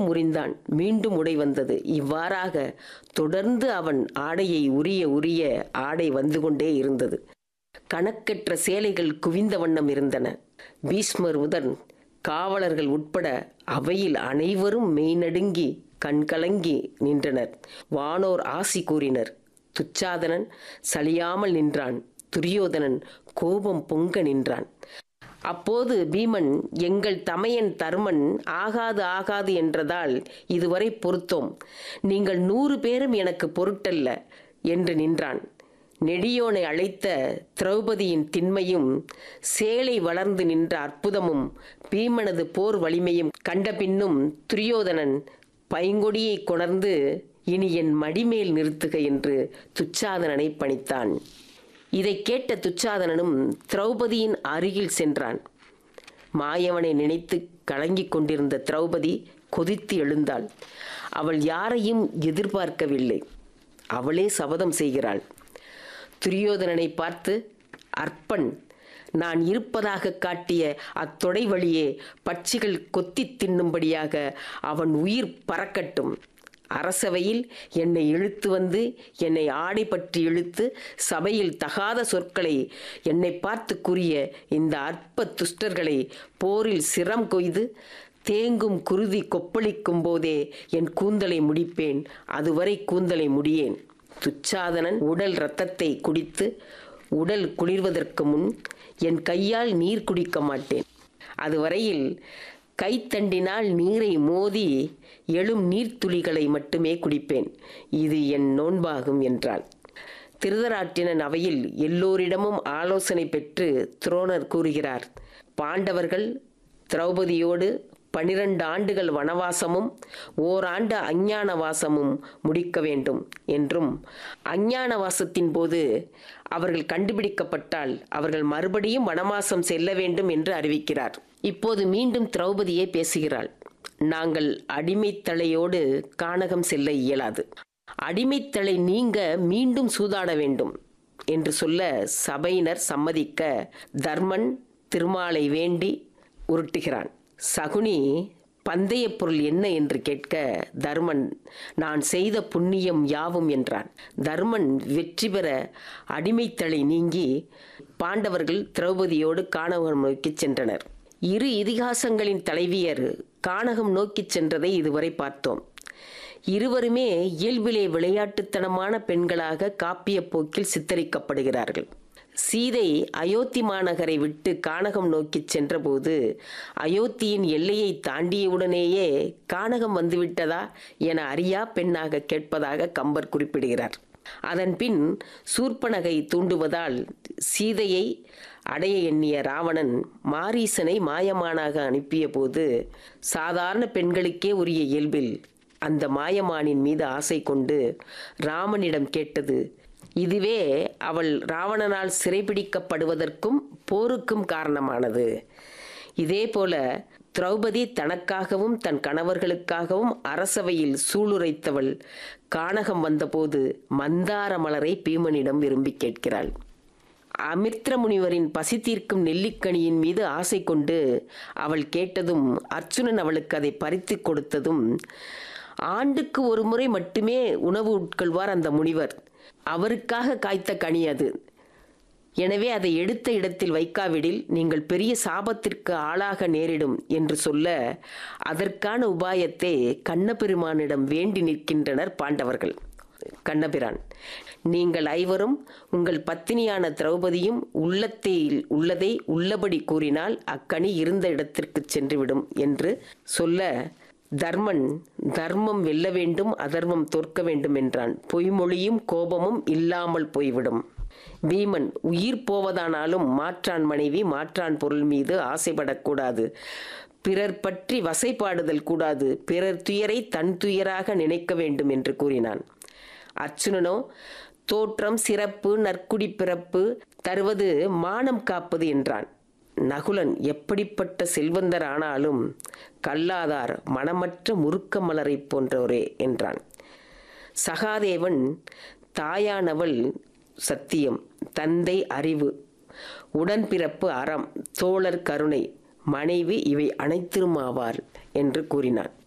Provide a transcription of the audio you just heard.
உரிந்தான் மீண்டும் உடை வந்தது இவ்வாறாக தொடர்ந்து அவன் ஆடையை உரிய உரிய ஆடை வந்து கொண்டே இருந்தது கணக்கற்ற சேலைகள் குவிந்த வண்ணம் இருந்தன பீஷ்மர் உடன் காவலர்கள் உட்பட அவையில் அனைவரும் மெய்நடுங்கி கண்கலங்கி நின்றனர் வானோர் ஆசி கூறினர் துச்சாதனன் சலியாமல் நின்றான் துரியோதனன் கோபம் பொங்க நின்றான் அப்போது பீமன் எங்கள் தமையன் தர்மன் ஆகாது ஆகாது என்றதால் இதுவரை பொறுத்தோம் நீங்கள் நூறு பேரும் எனக்கு பொருட்டல்ல என்று நின்றான் நெடியோனை அழைத்த திரௌபதியின் திண்மையும் சேலை வளர்ந்து நின்ற அற்புதமும் பீமனது போர் வலிமையும் கண்ட பின்னும் துரியோதனன் பைங்கொடியை கொணர்ந்து இனி என் மடிமேல் நிறுத்துக என்று துச்சாதனனை பணித்தான் இதை கேட்ட துச்சாதனனும் திரௌபதியின் அருகில் சென்றான் மாயவனை நினைத்து கலங்கிக் கொண்டிருந்த திரௌபதி கொதித்து எழுந்தாள் அவள் யாரையும் எதிர்பார்க்கவில்லை அவளே சபதம் செய்கிறாள் துரியோதனனை பார்த்து அற்பன் நான் இருப்பதாக காட்டிய அத்தொடை வழியே பட்சிகள் கொத்தி தின்னும்படியாக அவன் உயிர் பறக்கட்டும் அரசவையில் என்னை இழுத்து வந்து என்னை ஆடை பற்றி இழுத்து சபையில் தகாத சொற்களை என்னை பார்த்து கூறிய இந்த அற்ப துஷ்டர்களை போரில் சிரம் கொய்து தேங்கும் குருதி கொப்பளிக்கும் போதே என் கூந்தலை முடிப்பேன் அதுவரை கூந்தலை முடியேன் துச்சாதனன் உடல் இரத்தத்தை குடித்து உடல் குளிர்வதற்கு முன் என் கையால் நீர் குடிக்க மாட்டேன் அதுவரையில் கைத்தண்டினால் நீரை மோதி எழும் நீர்த்துளிகளை மட்டுமே குடிப்பேன் இது என் நோன்பாகும் என்றாள் திருதராட்டினன் அவையில் எல்லோரிடமும் ஆலோசனை பெற்று துரோணர் கூறுகிறார் பாண்டவர்கள் திரௌபதியோடு பனிரெண்டு ஆண்டுகள் வனவாசமும் ஓராண்டு அஞ்ஞான வாசமும் முடிக்க வேண்டும் என்றும் அஞ்ஞான வாசத்தின் போது அவர்கள் கண்டுபிடிக்கப்பட்டால் அவர்கள் மறுபடியும் வனவாசம் செல்ல வேண்டும் என்று அறிவிக்கிறார் இப்போது மீண்டும் திரௌபதியே பேசுகிறாள் நாங்கள் அடிமைத்தலையோடு கானகம் செல்ல இயலாது அடிமைத்தலை நீங்க மீண்டும் சூதாட வேண்டும் என்று சொல்ல சபையினர் சம்மதிக்க தர்மன் திருமாலை வேண்டி உருட்டுகிறான் சகுனி பந்தய பொருள் என்ன என்று கேட்க தர்மன் நான் செய்த புண்ணியம் யாவும் என்றான் தர்மன் வெற்றி பெற அடிமைத்தலை நீங்கி பாண்டவர்கள் திரௌபதியோடு கானகம் நோக்கிச் சென்றனர் இரு இதிகாசங்களின் தலைவியர் கானகம் நோக்கிச் சென்றதை இதுவரை பார்த்தோம் இருவருமே இயல்பிலே விளையாட்டுத்தனமான பெண்களாக காப்பிய போக்கில் சித்தரிக்கப்படுகிறார்கள் சீதை அயோத்தி மாநகரை விட்டு கானகம் நோக்கிச் சென்றபோது அயோத்தியின் எல்லையை தாண்டியவுடனேயே கானகம் வந்துவிட்டதா என அறியா பெண்ணாக கேட்பதாக கம்பர் குறிப்பிடுகிறார் அதன் பின் சூர்ப்பனகை தூண்டுவதால் சீதையை அடைய எண்ணிய ராவணன் மாரீசனை மாயமானாக அனுப்பிய போது சாதாரண பெண்களுக்கே உரிய இயல்பில் அந்த மாயமானின் மீது ஆசை கொண்டு ராமனிடம் கேட்டது இதுவே அவள் ராவணனால் சிறைபிடிக்கப்படுவதற்கும் போருக்கும் காரணமானது இதேபோல திரௌபதி தனக்காகவும் தன் கணவர்களுக்காகவும் அரசவையில் சூளுரைத்தவள் கானகம் வந்தபோது மந்தார மலரை பீமனிடம் விரும்பி கேட்கிறாள் அமிர்த முனிவரின் பசி தீர்க்கும் நெல்லிக்கனியின் மீது ஆசை கொண்டு அவள் கேட்டதும் அர்ச்சுனன் அவளுக்கு அதை பறித்து கொடுத்ததும் ஆண்டுக்கு ஒரு முறை மட்டுமே உணவு உட்கொள்வார் அந்த முனிவர் அவருக்காக காய்த்த கனி அது எனவே அதை எடுத்த இடத்தில் வைக்காவிடில் நீங்கள் பெரிய சாபத்திற்கு ஆளாக நேரிடும் என்று சொல்ல அதற்கான உபாயத்தை கண்ணபெருமானிடம் வேண்டி நிற்கின்றனர் பாண்டவர்கள் கண்ணபிரான் நீங்கள் ஐவரும் உங்கள் பத்தினியான திரௌபதியும் உள்ளத்தில் உள்ளதை உள்ளபடி கூறினால் அக்கனி இருந்த இடத்திற்கு சென்றுவிடும் என்று சொல்ல தர்மன் தர்மம் வெல்ல வேண்டும் அதர்மம் தோற்க வேண்டும் என்றான் பொய்மொழியும் கோபமும் இல்லாமல் போய்விடும் பீமன் உயிர் போவதானாலும் மாற்றான் மனைவி மாற்றான் பொருள் மீது ஆசைப்படக்கூடாது பிறர் பற்றி வசைப்பாடுதல் கூடாது பிறர் துயரை தன் துயராக நினைக்க வேண்டும் என்று கூறினான் அர்ச்சுனனோ தோற்றம் சிறப்பு நற்குடி பிறப்பு தருவது மானம் காப்பது என்றான் நகுலன் எப்படிப்பட்ட செல்வந்தர் ஆனாலும் கல்லாதார் மனமற்ற முறுக்க மலரை போன்றவரே என்றான் சகாதேவன் தாயானவள் சத்தியம் தந்தை அறிவு உடன்பிறப்பு அறம் தோழர் கருணை மனைவி இவை அனைத்திலுமாவார் என்று கூறினான்